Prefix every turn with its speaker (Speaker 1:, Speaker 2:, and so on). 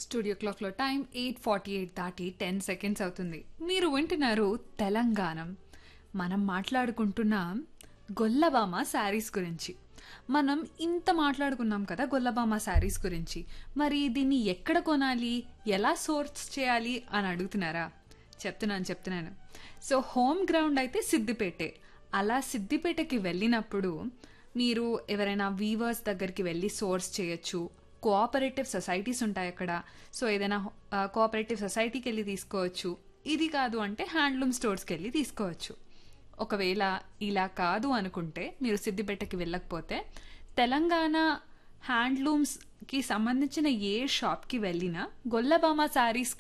Speaker 1: studio క్లాక్లో time eight forty eight దాటి ten seconds అవుతుంది మీరు వింటున్నారు తెలంగాణం మనం మాట్లాడుకుంటున్నాం గొల్లబామ శారీస్ గురించి మనం ఇంత మాట్లాడుకున్నాం కదా గొల్లబామ శారీస్ గురించి మరి దీన్ని ఎక్కడ కొనాలి ఎలా సోర్స్ చేయాలి అని అడుగుతున్నారా చెప్తున్నాను చెప్తున్నాను సో హోమ్ గ్రౌండ్ అయితే సిద్దిపేటే అలా సిద్దిపేటకి వెళ్ళినప్పుడు మీరు ఎవరైనా వీవర్స్ దగ్గరికి వెళ్ళి సోర్స్ చేయొచ్చు కోఆపరేటివ్ సొసైటీస్ ఉంటాయి అక్కడ సో ఏదైనా కోఆపరేటివ్ సొసైటీకి వెళ్ళి తీసుకోవచ్చు ఇది కాదు అంటే హ్యాండ్లూమ్ స్టోర్స్కి వెళ్ళి తీసుకోవచ్చు ఒకవేళ ఇలా కాదు అనుకుంటే మీరు సిద్దిపేటకి వెళ్ళకపోతే తెలంగాణ హ్యాండ్లూమ్స్కి సంబంధించిన ఏ షాప్కి వెళ్ళినా గొల్లబామ శారీస్